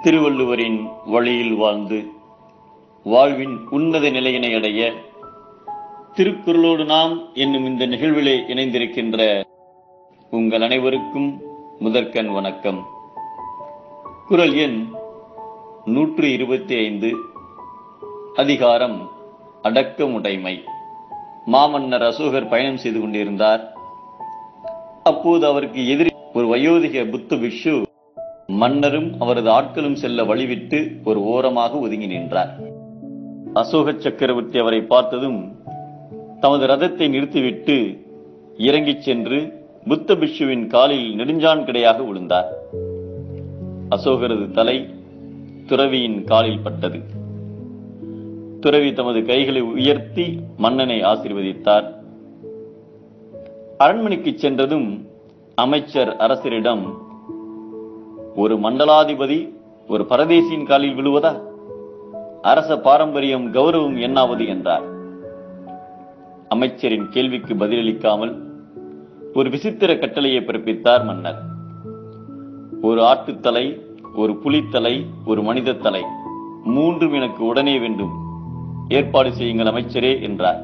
திருவள்ளுவரின் வழியில் வாழ்ந்து வாழ்வின் உன்னத நிலையினை அடைய திருக்குறளோடு நாம் என்னும் இந்த நிகழ்விலே இணைந்திருக்கின்ற உங்கள் அனைவருக்கும் முதற்கண் வணக்கம் குரல் எண் நூற்று இருபத்தி ஐந்து அதிகாரம் அடக்கமுடைமை மாமன்னர் அசோகர் பயணம் செய்து கொண்டிருந்தார் அப்போது அவருக்கு எதிரி ஒரு வயோதிக புத்த பிக்ஷு மன்னரும் அவரது ஆட்களும் செல்ல வழிவிட்டு ஒரு ஓரமாக ஒதுங்கி நின்றார் அசோக சக்கரவர்த்தி அவரை பார்த்ததும் தமது ரதத்தை நிறுத்திவிட்டு இறங்கிச் சென்று புத்த பிக்ஷுவின் காலில் நெடுஞ்சான் கிடையாக விழுந்தார் அசோகரது தலை துறவியின் காலில் பட்டது துறவி தமது கைகளை உயர்த்தி மன்னனை ஆசீர்வதித்தார் அரண்மனைக்கு சென்றதும் அமைச்சர் அரசரிடம் ஒரு மண்டலாதிபதி ஒரு பரதேசியின் காலில் விழுவதா அரச பாரம்பரியம் கௌரவம் என்னாவது என்றார் அமைச்சரின் கேள்விக்கு பதிலளிக்காமல் ஒரு விசித்திர கட்டளையை பிறப்பித்தார் மன்னர் ஒரு ஆட்டுத்தலை ஒரு புலித்தலை ஒரு மனித தலை மூன்றும் எனக்கு உடனே வேண்டும் ஏற்பாடு செய்யுங்கள் அமைச்சரே என்றார்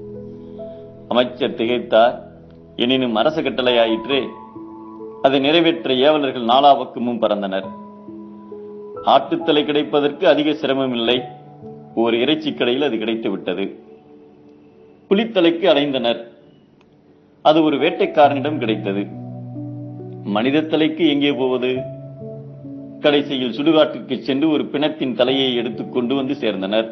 அமைச்சர் திகைத்தார் எனினும் அரச கட்டளையாயிற்றே அதை நிறைவேற்ற ஏவலர்கள் நாலா பக்கமும் பறந்தனர் ஆட்டுத்தலை கிடைப்பதற்கு அதிக சிரமம் இல்லை ஒரு இறைச்சி கடையில் அது கிடைத்து விட்டது புலித்தலைக்கு அலைந்தனர் அது ஒரு வேட்டைக்காரனிடம் கிடைத்தது மனித தலைக்கு எங்கே போவது கடைசியில் சுடுகாட்டுக்கு சென்று ஒரு பிணத்தின் தலையை எடுத்துக் கொண்டு வந்து சேர்ந்தனர்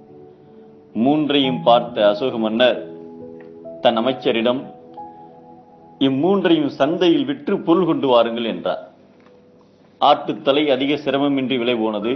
மூன்றையும் பார்த்த அசோக மன்னர் தன் அமைச்சரிடம் இம்மூன்றையும் சந்தையில் விற்று பொருள் கொண்டு வாருங்கள் என்றார் ஆட்டுத்தலை அதிக சிரமமின்றி விலை போனது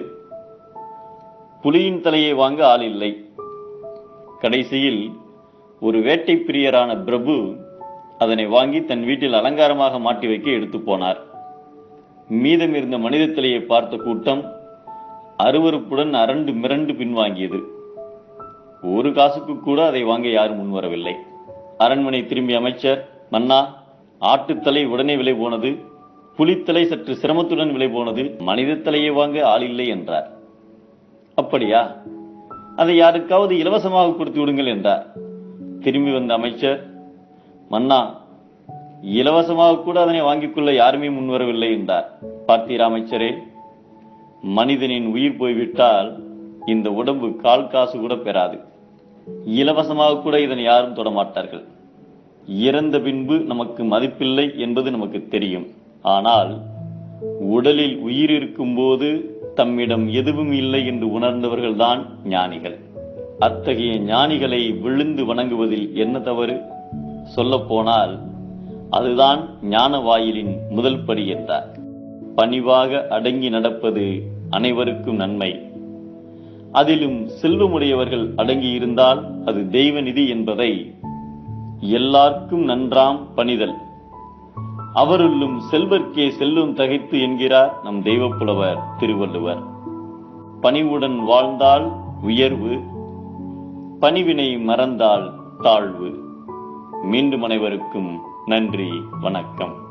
புலியின் தலையை வாங்க ஆள் இல்லை கடைசியில் ஒரு வேட்டை பிரியரான பிரபு அதனை வாங்கி தன் வீட்டில் அலங்காரமாக மாட்டி வைக்க எடுத்து போனார் மீதம் இருந்த மனித தலையை பார்த்த கூட்டம் அருவருப்புடன் அரண்டு மிரண்டு பின்வாங்கியது ஒரு காசுக்கு கூட அதை வாங்க யாரும் முன்வரவில்லை அரண்மனை திரும்பிய அமைச்சர் மன்னா ஆட்டுத்தலை உடனே விலை போனது புலித்தலை சற்று சிரமத்துடன் விலை போனது மனித தலையை வாங்க ஆள் இல்லை என்றார் அப்படியா அதை யாருக்காவது இலவசமாக கொடுத்து விடுங்கள் என்றார் திரும்பி வந்த அமைச்சர் மன்னா இலவசமாக கூட அதனை வாங்கிக் கொள்ள யாருமே முன்வரவில்லை என்றார் பார்த்தீரா அமைச்சரே மனிதனின் உயிர் போய்விட்டால் இந்த உடம்பு கால் காசு கூட பெறாது இலவசமாக கூட இதனை யாரும் தொடமாட்டார்கள் இறந்த பின்பு நமக்கு மதிப்பில்லை என்பது நமக்கு தெரியும் ஆனால் உடலில் உயிர் இருக்கும்போது தம்மிடம் எதுவும் இல்லை என்று உணர்ந்தவர்கள்தான் ஞானிகள் அத்தகைய ஞானிகளை விழுந்து வணங்குவதில் என்ன தவறு சொல்லப்போனால் அதுதான் ஞான வாயிலின் முதல் படி என்றார் பணிவாக அடங்கி நடப்பது அனைவருக்கும் நன்மை அதிலும் செல்வமுடையவர்கள் அடங்கி இருந்தால் அது தெய்வ நிதி என்பதை எல்லார்க்கும் நன்றாம் பணிதல் அவருள்ளும் செல்வர்க்கே செல்லும் தகைத்து என்கிறார் நம் தெய்வப்புலவர் திருவள்ளுவர் பணிவுடன் வாழ்ந்தால் உயர்வு பணிவினை மறந்தால் தாழ்வு மீண்டும் அனைவருக்கும் நன்றி வணக்கம்